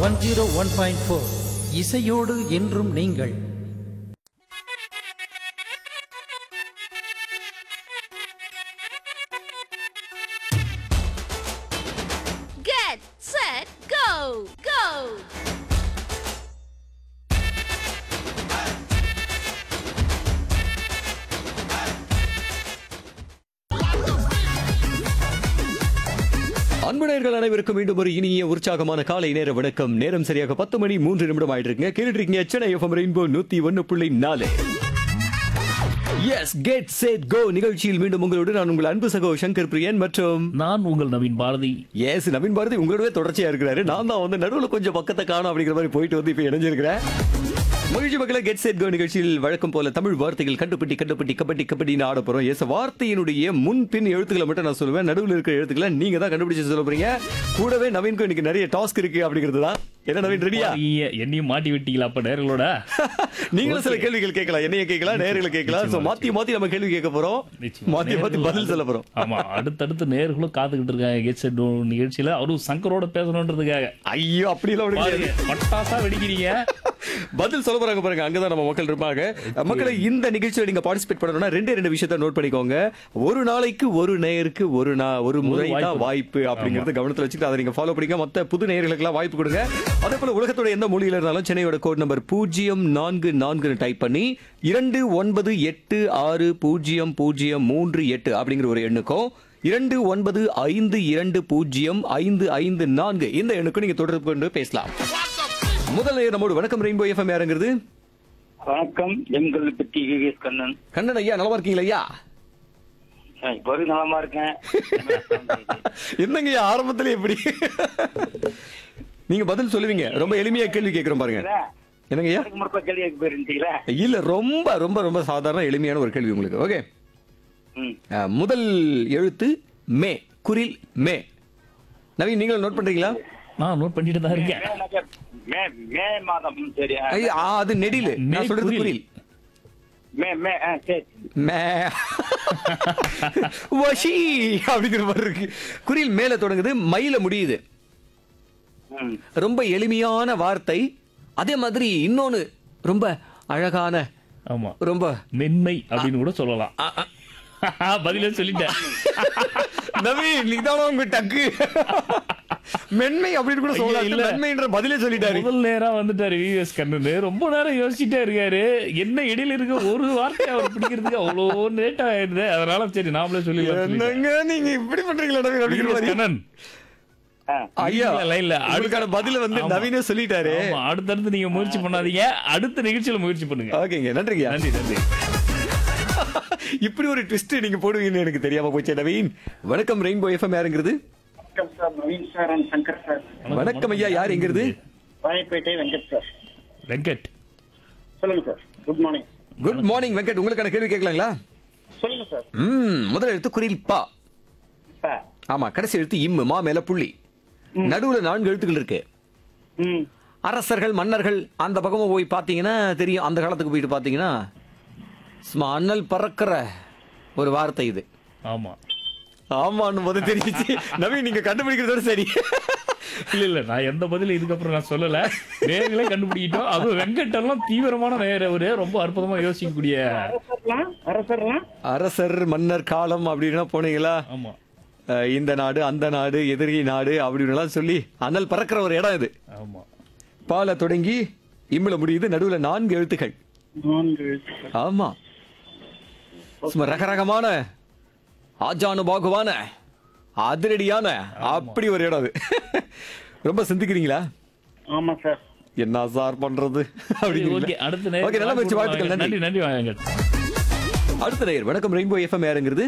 One zero one point four இசையோடு என்றும் நீங்கள் Get set go go அன்பு நேயர்கள் அனைவருக்கும் மீண்டும் ஒரு இனிய உற்சாகமான காலை நேர வணக்கம் நேரம் சரியாக பத்து மணி மூன்று நிமிடம் ஆயிட்டு இருக்குங்க கேட்டுட்டு இருக்கீங்க சென்னை எஃப்எம் ரெயின்போ நூத்தி ஒன்னு புள்ளி நாலு எஸ் கெட் செட் கோ நிகழ்ச்சியில் மீண்டும் உங்களோடு நான் உங்கள் அன்பு சகோ சங்கர் பிரியன் மற்றும் நான் உங்கள் நவீன் பாரதி எஸ் நவீன் பாரதி உங்களோடவே தொடர்ச்சியா இருக்கிறாரு நான் தான் வந்து நடுவில் கொஞ்சம் பக்கத்தை காணும் அப்படிங்கிற மாதிரி போயிட்டு வந்து இப்போ இணைஞ்சிருக்கிறேன் மகிழ்ச்சி மக்களை கெட் செட் கோ நிகழ்ச்சியில் வழக்கம் போல தமிழ் வார்த்தைகள் கண்டுபிடி கண்டுபிடி கபடி கபடின்னு ஆட போறோம் எஸ் வார்த்தையினுடைய முன் பின் எழுத்துக்களை மட்டும் நான் சொல்லுவேன் நடுவில் இருக்கிற எழுத்துக்களை நீங்க தான் கண்டுபிடிச்சு சொல்ல போறீங்க கூடவே நவீன்க்கு இன்னைக்கு நிறைய டாஸ்க் இருக்கு அப்படிங்கிறது தான் என்ன நவீன் ரெடியா ஐய, என்னையும் மாட்டி விட்டீங்களா அப்ப நேர்களோட நீங்களும் சில கேள்விகள் கேட்கலாம் என்னைய கேட்கலாம் நேர்களை கேட்கலாம் சோ மாத்தி மாத்தி நம்ம கேள்வி கேட்க போறோம் நிச்சயமா. மாத்தி மாத்தி நேர்கள் பதில் சொல்ல போறோம் ஆமா அடுத்தடுத்து நேர்களும் காத்துக்கிட்டு இருக்காங்க கெட்ஸ் நிகழ்ச்சியில அவரும் சங்கரோட பேசணுன்றதுக்காக ஐயோ அப்படி எல்லாம் ஒண்ணும் பாருங்க கிடையாது. பட்டாசா வெடிக்கிறீங்க பதில் சொல்ல போறாங்க பாருங்க அங்கதான் நம்ம மக்கள் இருப்பாங்க மக்களை இந்த நிகழ்ச்சியில நீங்க பார்ட்டிசிபேட் பண்ணணும்னா ரெண்டே ரெண்டு விஷயத்த நோட் பண்ணிக்கோங்க ஒரு நாளைக்கு ஒரு நேயருக்கு ஒரு நா ஒரு முறை தான் வாய்ப்பு அப்படிங்கறது கவனத்துல வச்சுட்டு அதை நீங்க ஃபாலோ பண்ணிக்க மொத்த புது நேயர்களுக்கு எல்லாம் வாய்ப்பு கொடுங்க அதே போல உலகத்தோட எந்த மொழியில இருந்தாலும் சென்னையோட கோட் நம்பர் பூஜ்ஜியம் நான்கு நான்கு டைப் பண்ணி இரண்டு ஒன்பது எட்டு ஆறு பூஜ்ஜியம் பூஜ்ஜியம் மூன்று எட்டு அப்படிங்கிற ஒரு எண்ணுக்கும் இரண்டு ஒன்பது ஐந்து இரண்டு பூஜ்ஜியம் ஐந்து ஐந்து நான்கு இந்த எண்ணுக்கும் நீங்க தொடர்பு கொண்டு பேசலாம் முதல் நேயர் நம்மோடு வணக்கம் ரெயின்போ எஃப்எம் யாருங்கிறது வணக்கம் எங்கள் பற்றி விவேஸ் கண்ணன் கண்ணன் ஐயா நலமா இருக்கீங்களா ஐயா நான் இப்போ வரைக்கும் நலமா இருக்கேன் என்னங்க ஐயா ஆரம்பத்துல எப்படி நீங்க பதில் சொல்லுவீங்க ரொம்ப எளிமையா கேள்வி கேட்கிறோம் பாருங்க என்னங்க ஐயா எனக்கு முற்ப கேள்வி கேட்க போயிருந்தீங்களா இல்ல ரொம்ப ரொம்ப ரொம்ப சாதாரண எளிமையான ஒரு கேள்வி உங்களுக்கு ஓகே ம் முதல் எழுத்து மே குரில் மே நவீன் நீங்களும் நோட் பண்றீங்களா நான் நோட் பண்ணிட்டு தான் இருக்கேன் மேனாக்க மே மே மாதம் ம், சரி ஆ. ஐயா, ஆ, அது நெடில் மே நான் சொல்றது குரில். குரில் மே மே ஆ சரி மே வஷி அப்படிங்கிற மாதிரி இருக்கு குரில் மேல தொடங்குது மயில முடியுது ம் ரொம்ப எளிமையான வார்த்தை அதே மாதிரி இன்னொன்னு ரொம்ப அழகான ஆமா ரொம்ப மென்மை அப்படின்னு கூட சொல்லலாம் பதிலே சொல்லிட்டேன் நவீன் இதான உங்க டக்கு மென்மை அப்படின்னு கூட சொல்லலாம் இல்ல. இல்ல மென்மைன்ற பதிலே சொல்லிட்டாரு முதல் நேரா வந்துட்டாரு விஎஸ் கண்ணனு ரொம்ப நேரம் யோசிச்சுட்டே இருக்காரு என்ன இடையில இருக்க ஒரு வார்த்தை அவர் பிடிக்கிறதுக்கு அவ்வளோ லேட் ஆயிடுது அதனால சரி நாமளே சொல்லி என்னங்க நீங்க இப்படி பண்றீங்களா நவீன் அப்படிங்கிற மாதிரி கண்ணன் ஆ ஐயா இல்ல, இல்ல, இல்ல. அதுக்கான பதில வந்து ஆமா. நவீனே சொல்லிட்டாரு ஆமா அடுத்தடுத்து நீங்க முயற்சி பண்ணாதீங்க அடுத்த நிகழ்ச்சியில முயற்சி பண்ணுங்க ஓகேங்க நன்றிங்க நன்றி நன்றி இப்படி ஒரு ட்விஸ்ட் நீங்க போடுவீங்கன்னு எனக்கு தெரியாம போச்சு நவீன் வணக்கம் ரெயின்போ எஃப்எம் யாருங்கிறது வணக்கம் sir Naveen sir and Shankar sir வணக்கம் ஐயா யார் எங்கிறது ராயப்பேட்டை வெங்கட் சார் வெங்கட் சொல்லுங்க sir good morning good morning Venkat உங்களுக்கான கேள்வி கேட்கலாங்களா சொல்லுங்க சார் ம் முதல் எழுத்து குரில் பா சார் ஆமா கடைசி எழுத்து இம்மு மா மேல புள்ளி நடுவுல நான்கு எழுத்துக்கள் இருக்கு ம் அரசர்கள் மன்னர்கள் அந்த பக்கமா போய் பாத்தீங்கன்னா தெரியும் அந்த காலத்துக்கு போயிட்டு பாத்தீங்கன்னா சும்மா அண்ணல் பறக்கிற ஒரு வார்த்தை இது ஆமா ஆமான்னு போது தெரிஞ்சிச்சு நவீன் நீங்க கண்டுபிடிக்கிறதோட சரி இல்ல இல்ல நான் எந்த பதிலும் இதுக்கப்புறம் நான் சொல்லல நேர்களே கண்டுபிடிக்கிட்டோம் அதுவும் வெங்கட் எல்லாம் தீவிரமான நேர ஒரு ரொம்ப அற்புதமா யோசிக்கக்கூடிய அரசர்லாம் அரசர்லாம் அரசர் மன்னர் காலம் அப்படின்னா போனீங்களா ஆமா அஹ், இந்த நாடு அந்த நாடு எதிரி நாடு அப்படின்னு எல்லாம் சொல்லி அனல் பறக்கிற ஒரு இடம் இது ஆமா பால தொடங்கி இம்மில முடியுது நடுவுல நான்கு எழுத்துக்கள் நான்கு ஆமா சும்மா ரகரகமான ஆஜானுபாகுவான அதிரடியான அப்படி ஒரு இடம் அது ரொம்ப சிந்திக்கிறீங்களா ஆமா சார் என்ன சார் பண்றது அப்படின்னு ஓகே அடுத்த நேரம் ஓகே நல்ல முயற்சி வாழ்த்துக்கள் நன்றி நன்றி நன்றி வெங்கட் அடுத்த நேயர் வணக்கம் ரெயின்போ எஃப்எம் யாருங்கிறது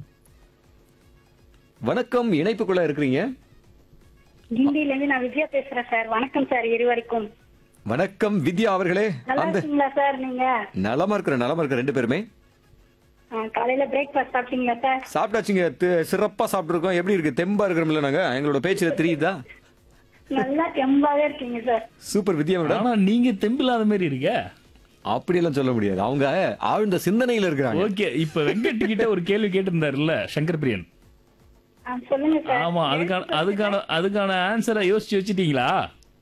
வணக்கம் இணைப்புக்குள்ள இருக்கிறீங்க கிண்டில இருந்து நான் விஜயா பேசுறேன் சார் வணக்கம் சார் இருவருக்கும் வணக்கம் வித்யா அவர்களே நல்லா அந்த இருக்கீங்களா சார் நீங்க நலமா இருக்கிற நலமா இருக்கிற ரெண்டு பேருமே ஆ, காலையில பிரேக்ஃபாஸ்ட் சாப்பிட்டீங்களா சார் சாப்பிட்டாச்சுங்க தி- சிறப்பா சாப்பிட்டுருக்கோம் எப்படி இருக்கு தெம்பா இருக்கிறோம்ல நாங்க எங்களோட பேச்சுல தெரியுதா நல்லா தெம்பாவே இருக்கீங்க சார் சூப்பர் வித்யா மேடம் ஆனா நீங்க தெம்பில்லாத மாதிரி இருக்க அப்படியெல்லாம் சொல்ல முடியாது அவங்க ஆழ்ந்த சிந்தனையில இருக்கிறாங்க ஓகே இப்ப வெங்கட் கிட்ட ஒரு கேள்வி கேட்டிருந்தாருல்ல சங்கர் பிரியன் ஆ, சொல்லுங்க சார் ஆமா அதுக்கான அதுக்கான அதுக்கான ஆன்சரை யோசிச்சு வச்சிட்டீங்களா